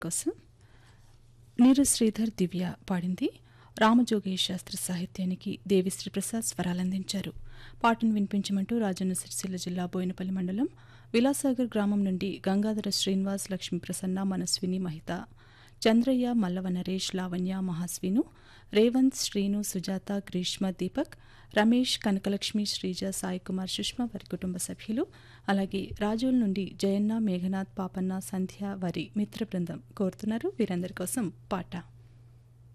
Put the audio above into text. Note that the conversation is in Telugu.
కోసం నీరు శ్రీధర్ దివ్య పాడింది రామజోగేష్ శాస్త్రి సాహిత్యానికి దేవిశ్రీ ప్రసాద్ స్వరాలందించారు పాటను వినిపించమంటూ రాజన్న సిరిసిల్ల జిల్లా బోయినపల్లి మండలం విలాసాగర్ గ్రామం నుండి గంగాధర శ్రీనివాస్ లక్ష్మీ ప్రసన్న మనస్విని మహిత చంద్రయ్య మల్లవ నరేష్ లావణ్య మహాస్విను రేవంత్ శ్రీను సుజాత గ్రీష్మ దీపక్ రమేష్ కనకలక్ష్మి శ్రీజ సాయి కుమార్ సుష్మా వారి కుటుంబ సభ్యులు అలాగే రాజోల్ నుండి జయన్న మేఘనాథ్ పాపన్న సంధ్య వారి మిత్ర బృందం కోరుతున్నారు వీరందరి కోసం పాట